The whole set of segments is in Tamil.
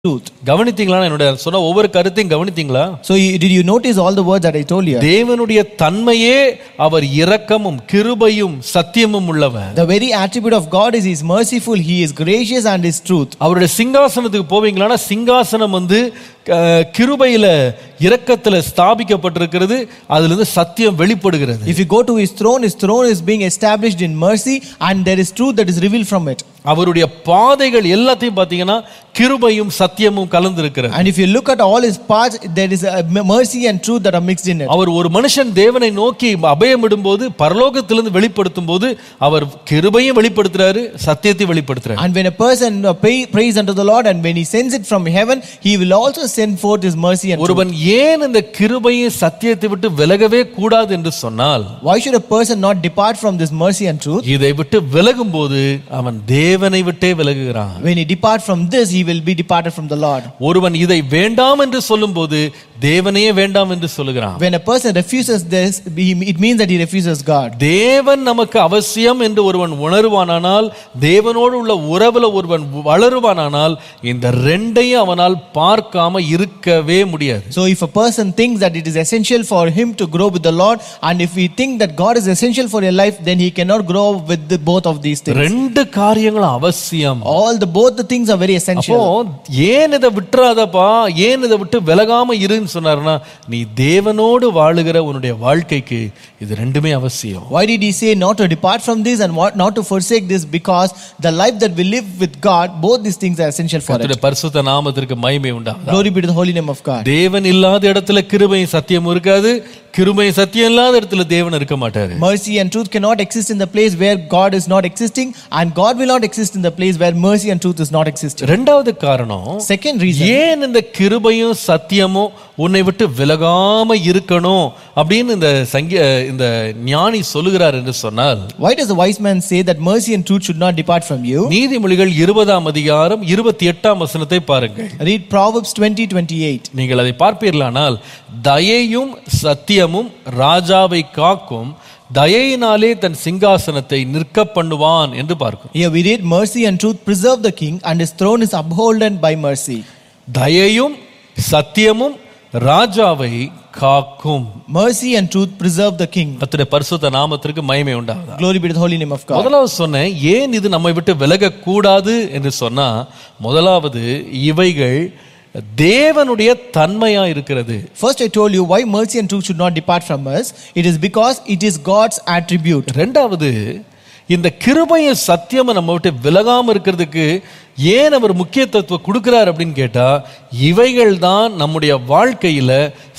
truth. கவனித்தீங்களா என்னோட சொன்ன ஒவ்வொரு கருத்தையும் கவனித்தீங்களா So, you, did you notice all the words that I told you? தேவனுடைய தன்மையே அவர் இரக்கமும் கிருபையும் சத்தியமும் உள்ளவர் The very attribute of God is He is merciful, He is gracious, and His truth. அவருடைய சிங்காசனத்துக்கு போவீங்களான்னா சிங்காசனம் வந்து அஹ், கிருபையில இரக்கத்துல ஸ்தாபிக்கப்பட்டிருக்கிறது அதுல இருந்து சத்தியம் வெளிப்படுகிறது If you go to His throne, His throne is being established in mercy, and there is truth that is revealed from it. அவருடைய பாதைகள் எல்லாத்தையும் பார்த்தீங்கன்னா கிருபையும் சத்தியமும் கலந்திருக்கிறது And if you look at all His parts, there is a m- mercy and truth that are mixed in it. அவர் ஒரு மனுஷன் தேவனை நோக்கி அபயமிடும்போது பரலோகத்திலிருந்து வெளிப்படுத்தும் போது அவர் கிருபையும் வெளிப்படுத்துறாரு சத்தியத்தையும் வெளிப்படுத்துறாரு And when a person uh, pay, prays unto the Lord, and when he sends it from heaven, he will also send forth his mercy and truth. ஒருவன் ஏன் இந்த கிருபையும் சத்தியத்தை விட்டு விலகவே கூடாது என்று சொன்னால் Why should a person not depart from this mercy and truth? இதை விட்டு விலகும் போது அவன் தேவனை விட்டே விலகுகிறான் When he depart from this, he will be departed from the Lord. ஒருவன் இதை வேண்டாம் என்று சொல்லும்போது தேவனையே வேண்டாம் என்று சொல்லுகிறான் When a person refuses this, he- it means that he refuses God. தேவன் நமக்கு அவசியம் என்று ஒருவன் உணர்வானானால் தேவனோடு உள்ள உறவுல ஒருவன் வளருவானானால் இந்த ரெண்டையும் அவனால் பார்க்காம இருக்கவே முடியாது So, if a person thinks that it is essential for him to grow with the Lord, and if we think that God is essential for your life, then he cannot grow with the, both of these things. ரெண்டு காரியங்களும் அவசியம் All the both the things are very அப்போ essential. ஏன் இதை விட்டுறாதப்பா ஏன் இதை விட்டு விலகாம இருன்னு சொன்னாருன்னா நீ தேவனோடு வாழுகிற உன்னுடைய வாழ்க்கைக்கு இது ரெண்டுமே அவசியம் Why did he say not to depart from this and what, not to forsake this? Because the life that we live with God, both these things are essential for it. கர்த்தருடைய பரிசுத்த நாமத்திற்கு மகிமை உண்டாகும் Glory be to the holy name of God. தேவன் இல்லாத இடத்துல கிருபையும் சத்தியமும் இருக்காது கிருபையும் சத்தியம் இல்லாத இடத்துல தேவன் இருக்க மாட்டாரு Mercy and truth cannot exist in the place where God is not existing, and God will not exist in the place where mercy and truth is not existing. ரெண்டாவது காரணம் Second reason, ஏன் இந்த கிருபையும் சத்தியமும் உன்னை விட்டு விலகாம இருக்கணும் அப்படின்னு இந்த சங்கி இந்த ஞானி சொல்லுகிறார் என்று சொன்னால் why does the wise man say that mercy and truth should not depart from you? நீதிமொழிகள் இருபதாம் அதிகாரம் இருபத்தி எட்டாம் வசனத்தை பாருங்கள் Read Proverbs 20 28. நீங்கள் அதை பார்ப்பீர்களானால் தயையும் சத்தியமும் ராஜாவை காக்கும் தயையினாலே தன் சிங்காசனத்தை நிற்க பண்ணுவான் என்று பார்க்கும் Here we read, Mercy and truth preserve the king, and his throne is upholden by mercy. தயையும் சத்தியமும் ராஜாவை காக்கும் Mercy and truth preserve the king. கர்த்தருடைய பரிசுத்த நாமத்திற்கு மகிமை உண்டாகுதா Glory be to the holy name of God. முதலாவது சொன்னேன் ஏன் இது நம்மை விட்டு விலக கூடாது என்று சொன்னா முதலாவது இவைகள் தேவனுடைய தன்மையா இருக்கிறது First, I told you why mercy and truth should not depart from us. It is because it is God's attribute. ரெண்டாவது இந்த கிருபையும் சத்தியமும் நம்ம விட்டு விலகாம இருக்கிறதுக்கு ஏன் அவர் முக்கியத்துவம் கொடுக்கிறார் அப்படின்னு கேட்டா இவைகள் தான் நம்முடைய வாழ்க்கையில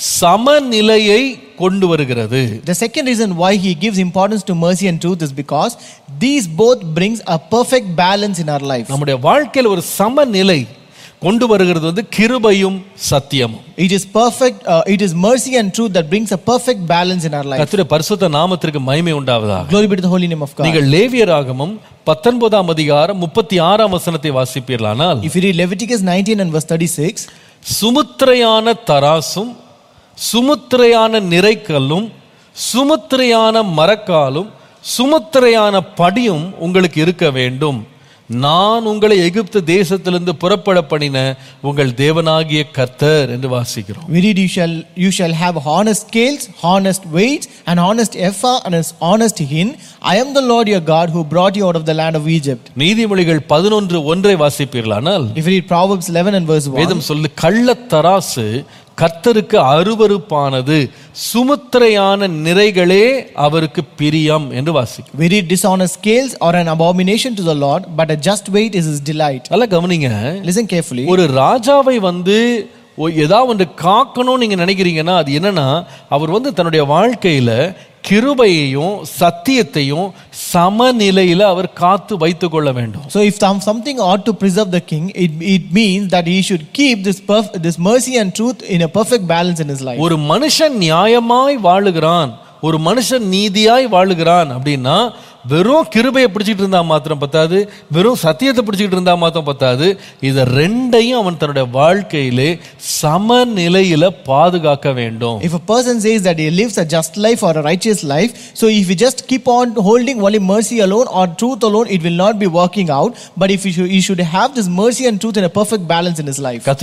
சமநிலையை கொண்டு வருகிறது The second reason why he gives importance to mercy and truth is because these both brings a perfect balance in our life. நம்முடைய வாழ்க்கையில ஒரு சமநிலை கொண்டு வருகிறது வந்து கிருபையும் சத்தியமும் It is perfect, uh, it is mercy and truth that brings a perfect balance in our life. கர்த்தருடைய பரிசுத்த நாமத்திற்கு மகிமை உண்டாவதா Glory be to the holy name of God. நீங்கள் லேவியராகமம் பத்தொன்பதாம் அதிகாரம் முப்பத்தி ஆறாம் வசனத்தை வாசிப்பீர்களானால் If you read Leviticus 19 and verse 36, சுமுத்திரையான தராசும் சுமுத்திரையான நிறைக்கல்லும் சுமுத்திரையான மரக்காலும் சுமுத்திரையான படியும் உங்களுக்கு இருக்க வேண்டும் நான் உங்களை எகிப்து தேசத்திலிருந்து புறப்பட பண்ணின உங்கள் தேவனாகிய கர்த்தர் என்று வாசிக்கிறோம் we read, you shall, you shall have honest scales, honest weights, and honest ephah, and an honest hin. I am the Lord your God who brought you out of the land of Egypt. நீதிமொழிகள் பதினொன்று ஒன்றை வாசிப்பீர்களானால் If you read Proverbs 11 and verse 1, வேதம் சொல்லு கள்ளத்தராசு கர்த்தருக்கு அருவருப்பானது சுமுத்திரையான நிறைகளே அவருக்கு பிரியம் என்று வாசிக்கும் we read dishonest scales are an abomination to the Lord, but a just weight is his delight. நல்லா கவனிங்க Listen carefully. ஒரு ராஜாவை வந்து ஒ- ஏதாவது ஒன்று காக்கணும்னு நீங்க நினைக்கிறீங்கன்னா அது என்னன்னா அவர் வந்து தன்னுடைய வாழ்க்கையில கிருபையையும் சத்தியத்தையும் சமநிலையில அவர் காத்து வைத்துக் கொள்ள வேண்டும் So, if some- something ought to preserve the king, it, it means that he should keep this, perf- this mercy and truth in a perfect balance in his life. ஒரு மனுஷன் நியாயமாய் வாழுகிறான் ஒரு மனுஷன் நீதியாய் வாழுகிறான் அப்படின்னா வெறும் கிருபையை பிடிச்சிட்டு இருந்தா மாத்திரம் பத்தாது வெறும் சத்தியத்தை பிடிச்சிட்டு இருந்தா மாத்திரம் பத்தாது இத ரெண்டையும் அவன் தன்னுடைய வாழ்க்கையிலே சமநிலையில பாதுகாக்க வேண்டும் If a person says that he lives a just life or a righteous life, so if you just keep on holding only mercy alone or truth alone, it will not be working out. But if you should, you should have this mercy and truth in a perfect balance in his life.